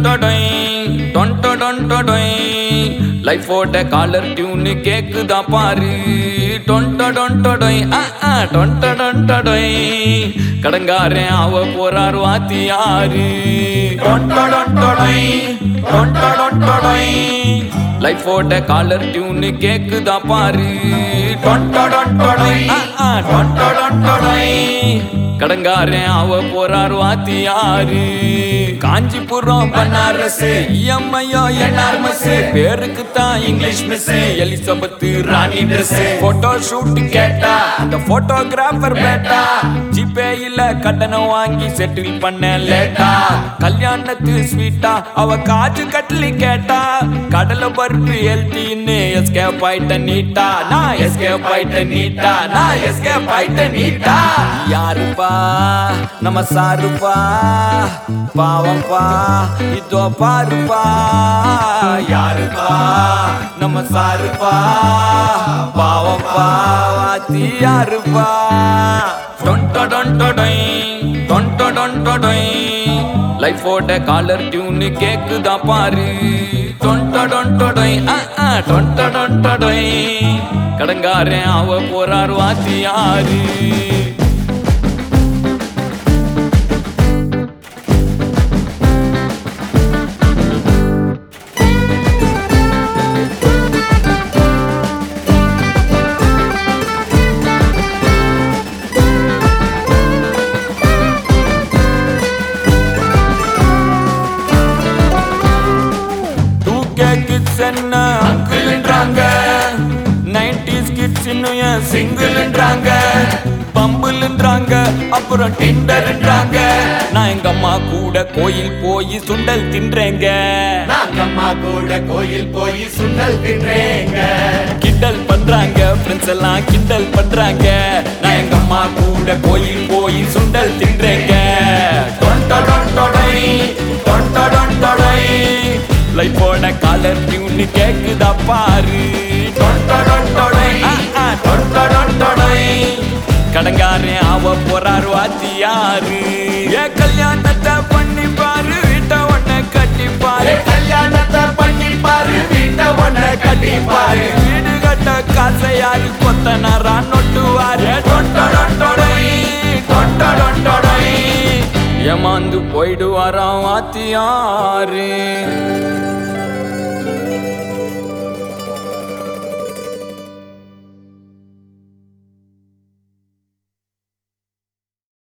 டொடொய் டொன்டொ டொன்டொடொய் லைஃபோட caller tune கேக்குதா பாரு டொன்டொ டொன்டொடொய் ஆ ஆ டொன்டொ டொன்டொடொய் கடங்காரன் அவ போறார் வாத்தியாரு டொன்டொ டொன்டொடொய் டொன்டொ டொன்டொடொய் லைஃபோட காலர் டியூன் கேக்குதா பாரு டொன்டொ டொன்டொடொய் ஆ ஆ டொன்டொ டொன்டொடொய் கடங்காரன் அவ போறார் வாத்தியாரு காஞ்சிபுரம் பனாரஸ் இஎம்ஐயோ என்ஆர்மஸ் பேருக்கு தான் இங்கிலீஷ் மிஸ் எலிசபெத் ராணி ட்ரெஸ் போட்டோ ஷூட் கேட்டா அந்த போட்டோகிராஃபர் பேட்டா ஜிபே இல்ல கட்டணம் வாங்கி செட்டில் பண்ண லேட்டா கல்யாணத்து ஸ்வீட்டா அவ காஜு கட்லி கேட்டா கடலை பருப்பு ஹெல்த்தின்னு எஸ்கேப் ஆயிட்ட நீட்டா நான் எஸ்கேப் ஆயிட்ட நீட்டா நான் எஸ்கேப் ஆயிட்ட நீட்டா யாருப்பா நம்ம சாருப்பா பாவம்பா இதோ பாருப்பா யாருப்பா நம்ம சாருப்பா பாவம்பா வாத்தி யாருப்பா டொன்டொ டொன்டொடொய் டொன்டொ டொன்டொடொய் லைஃபோட காலர் டியூன் கேக்குதா பாரு டொன்டொ டொன்டொடொய் ஆ ஆ டொன்டொ டொன்டொடொய் கடங்காரன் அவ போறார் வாத்தியாரு டூ கே கிட்ஸ் என்ன அங்கிள்ன்றாங்க நைன்டிஸ் கிட்ஸ் இன்னும் ஏன் சிங்கிள்ன்றாங்க பம்புல்ன்றாங்க அப்புறம் டிண்டர்ன்றாங்க நான் எங்க அம்மா கூட கோயில் போய் சுண்டல் தின்றேங்க நாங்கம்மா கூட கோயில் போய் சுண்டல் தின்றேங்க கிண்டல் பண்றாங்க ஃப்ரெண்ட்ஸ் எல்லாம் கிண்டல் பண்றாங்க நான் எங்க அம்மா கூட கோயில் போய் சுண்டல் தின்றேங்க டொன்டொ டொன்டொடை, டொன்டொ டொன்டொடை. லைஃபோட காலர் டியூன் கேக்குதா பாரு டொன்டொ டொன்டொடை, ஆ, ஆ, டொன்டொ டொன்டொடை. கடங்காரன் அவ போறாரு வாத்தியாரு ஏ கல்யாணத்தை பண்ணி பாரு வீட்டை ஒன்ன கட்டி பாரு கல்யாணத்தை பண்ணி பாரு வீட்டை ஒன்ன கட்டி பாரு வீடு கட்ட காசையாரு கொத்தனாரா நொட்டுவாரு டொண்டொடொண்டொடை, டொண்டொடொண்டொடை. ஏமாந்து போயிடுவாராம் வாத்தியாரு